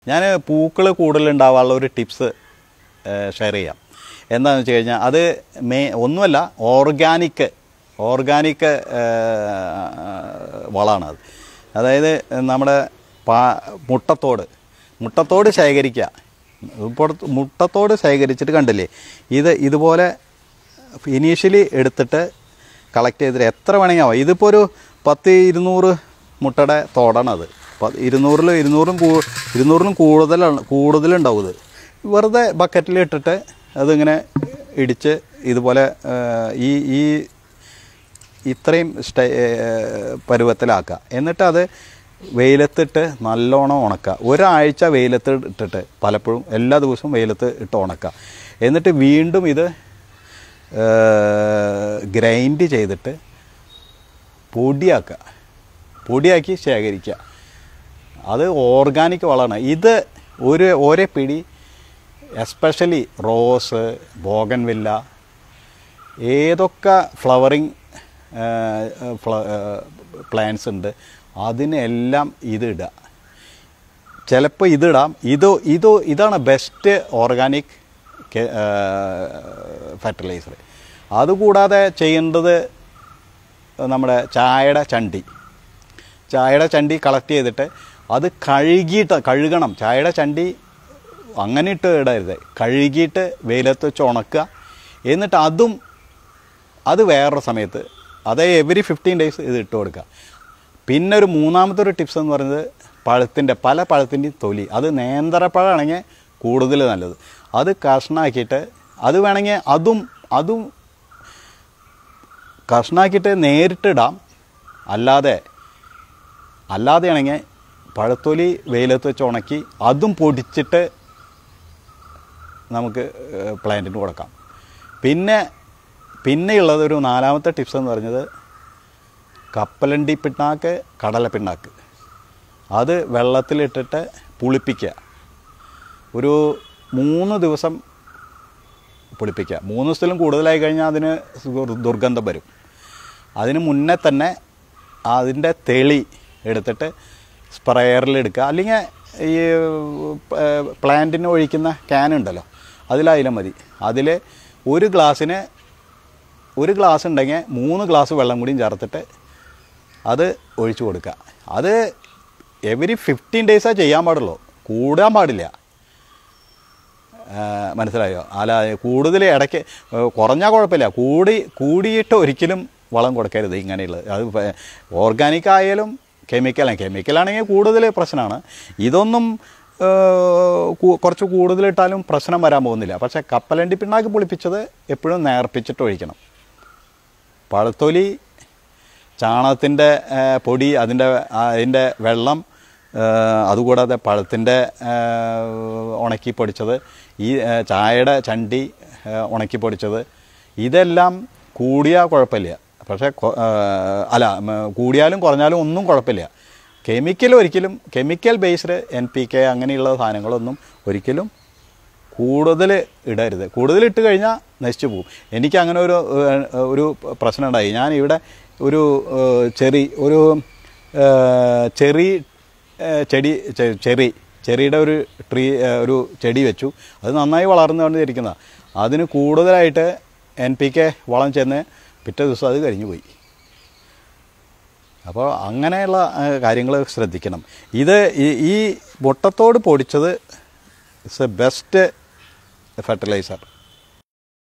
ഞാൻ പൂക്കൾ കൂടുതലുണ്ടാവാനുള്ള ഒരു ടിപ്സ് ഷെയർ ചെയ്യാം എന്താണെന്ന് വെച്ച് കഴിഞ്ഞാൽ അത് മേ ഒന്നുമല്ല ഓർഗാനിക് ഓർഗാനിക് വളമാണ് അത് അതായത് നമ്മുടെ പാ മുട്ടത്തോട് മുട്ടത്തോട് ശേഖരിക്കുക ഇപ്പോൾ മുട്ടത്തോട് ശേഖരിച്ചിട്ട് കണ്ടില്ലേ ഇത് ഇതുപോലെ ഇനീഷ്യലി എടുത്തിട്ട് കളക്ട് ചെയ്തിട്ട് എത്ര വേണമെങ്കിൽ ആവാം ഇതിപ്പോൾ ഒരു പത്ത് ഇരുന്നൂറ് മുട്ടയുടെ തോടാണ് അത് പ- ഇരുന്നൂറിൽ ഇരുന്നൂറും കൂ ഇരുന്നൂറിനും കൂടുതലാണ് കൂടുതലുണ്ടാവും ഇത് വെറുതെ ബക്കറ്റിൽ ഇട്ടിട്ട് അതിങ്ങനെ ഇടിച്ച് ഇതുപോലെ ആ, ഈ ഈ ഇത്രയും സ്റ്റൈ പരുവത്തിലാക്കുക എന്നിട്ട് അത് വെയിലത്തിട്ട് നല്ലോണം ഉണക്കുക ഒരാഴ്ച വെയിലത്ത് ഇട്ടിട്ട് പലപ്പോഴും എല്ലാ ദിവസവും വെയിലത്ത് ഇട്ട് ഉണക്കുക എന്നിട്ട് വീണ്ടും ഇത് ഗ്രൈൻഡ് ചെയ്തിട്ട് പൊടിയാക്കുക പൊടിയാക്കി ശേഖരിക്കുക അത് ഓർഗാനിക് വളമാണ് ഇത് ഒരു ഒരേ പിടി എസ്പെഷ്യലി റോസ് ബോഗൻവില്ല ഏതൊക്കെ ഫ്ലവറിങ് പ്ലാന്റ്സ് ഉണ്ട് അതിനെല്ലാം ഇതിടുക ചിലപ്പോൾ ഇതിടാം ഇത് ഇത് ഇതാണ് ബെസ്റ്റ് ഓർഗാനിക് ഫെർട്ടിലൈസർ അതുകൂടാതെ ചെയ്യേണ്ടത് നമ്മുടെ ചായയുടെ ചണ്ടി ചായയുടെ ചണ്ടി കളക്ട് ചെയ്തിട്ട് അത് കഴുകിയിട്ട് കഴുകണം ചായയുടെ ചണ്ടി അങ്ങനെ ഇട്ട് ഇടരുത് കഴുകിയിട്ട് വെയിലത്ത് വെച്ച് ഉണക്കുക എന്നിട്ട് അതും അത് വേറൊരു സമയത്ത് അതേ എവരി ഫിഫ്റ്റീൻ ഡേയ്സ് ഇത് ഇട്ട് കൊടുക്കുക പിന്നെ ഒരു മൂന്നാമത്തെ ഒരു ടിപ്സ് എന്ന് പറയുന്നത് പഴത്തിൻ്റെ പല പഴത്തിൻ്റെയും തൊലി അത് നേന്ത്രപ്പഴമാണെങ്കിൽ കൂടുതൽ നല്ലത് അത് കഷ്ണാക്കിയിട്ട് അത് വേണമെങ്കിൽ അതും അതും കഷ്ണാക്കിയിട്ട് നേരിട്ടിടാം അല്ലാതെ അല്ലാതെയാണെങ്കിൽ പഴത്തൊലി വെയിലത്ത് വെച്ച് ഉണക്കി അതും പൊടിച്ചിട്ട് നമുക്ക് പ്ലാന്റിന് കൊടുക്കാം പിന്നെ പിന്നെയുള്ളത് ഒരു നാലാമത്തെ ടിപ്സ് എന്ന് പറഞ്ഞത് കപ്പലണ്ടി പിണ്ണാക്ക് കടല പിണ്ണാക്ക് അത് വെള്ളത്തിലിട്ടിട്ട് പുളിപ്പിക്കുക ഒരു മൂന്ന് ദിവസം പുളിപ്പിക്കുക മൂന്ന് ദിവസത്തിലും കൂടുതലായി കഴിഞ്ഞാൽ അതിന് ദുർ- ദുർഗന്ധം വരും അതിന് മുന്നേ തന്നെ അതിൻ്റെ തെളി എടുത്തിട്ട് സ്പ്രേയറിൽ എടുക്കുക അല്ലെങ്കിൽ ഈ പ്ലാന്റിന് ഒഴിക്കുന്ന ക്യാൻ ഉണ്ടല്ലോ അതിലായാലും മതി അതിൽ ഒരു ഗ്ലാസ്സിന് ഒരു ഗ്ലാസ് ഉണ്ടെങ്കിൽ മൂന്ന് ഗ്ലാസ് വെള്ളം കൂടിയും ചേർത്തിട്ട് അത് ഒഴിച്ചു കൊടുക്കുക അത് എവരി ഫിഫ്റ്റീൻ ഡേയ്സേ ചെയ്യാൻ പാടുള്ളൂ കൂടാൻ പാടില്ല ആ, മനസ്സിലായോ അല്ല കൂടുതൽ ഇടയ്ക്ക് കുറഞ്ഞാൽ കുഴപ്പമില്ല കൂടി കൂടിയിട്ട് ഒരിക്കലും വളം കൊടുക്കരുത് ഇങ്ങനെയുള്ളത് അത് ഓർഗാനിക് ആയാലും കെമിക്കലാണ് കെമിക്കലാണെങ്കിൽ കൂടുതൽ പ്രശ്നമാണ് ഇതൊന്നും ആ, കു- കുറച്ച് കൂടുതലിട്ടാലും പ്രശ്നം വരാൻ പോകുന്നില്ല പക്ഷേ കപ്പലണ്ടി പിണ്ണാക്ക് പുളിപ്പിച്ചത് എപ്പോഴും നേർപ്പിച്ചിട്ട് ഒഴിക്കണം പഴത്തൊലി ചാണകത്തിൻ്റെ പൊടി അതിൻ്റെ അതിൻ്റെ വെള്ളം ആ, അതുകൂടാതെ പഴത്തിൻ്റെ ആ, ഉണക്കി പൊടിച്ചത് ഈ ആ, ചായയുടെ ചണ്ടി ആ, ഉണക്കി പൊടിച്ചത് ഇതെല്ലാം കൂടിയാൽ കുഴപ്പമില്ല പക്ഷേ കൊ- ആ, അല്ല ഉം, കൂടിയാലും കുറഞ്ഞാലും ഒന്നും കുഴപ്പമില്ല കെമിക്കൽ ഒരിക്കലും chemical based N P K അങ്ങനെയുള്ള സാധനങ്ങളൊന്നും ഒരിക്കലും കൂടുതൽ ഇടരുത് കൂടുതൽ ഇട്ട് കഴിഞ്ഞാൽ നശിച്ചു പോകും എനിക്ക് അങ്ങനെ ഒരു ഏഹ്, ഒരു പ്രശ്നം ഉണ്ടായി ഞാൻ ഇവിടെ ഒരു ഏഹ്, ചെറി ഒരു ഏഹ്, ചെറി ഏഹ്, ചെടി ചെ- ചെറി ചെറിയുടെ ഒരു ട്രീ ഏഹ്, ഒരു ചെടി വെച്ചു അത് നന്നായി വളർന്നുകൊണ്ടിരിക്കുന്നതാണ് അതിന് കൂടുതലായിട്ട് എൻ പി കെ വളം ചെന്ന് പിറ്റേ ദിവസം അത് കരിഞ്ഞു പോയി അപ്പോൾ അങ്ങനെയുള്ള കാര്യങ്ങൾ ശ്രദ്ധിക്കണം ഇത് ഈ- ഈ മുട്ടത്തോട് പൊടിച്ചത് ഇറ്റ്സ് എ ബെസ്റ്റ് ഫെർട്ടിലൈസർ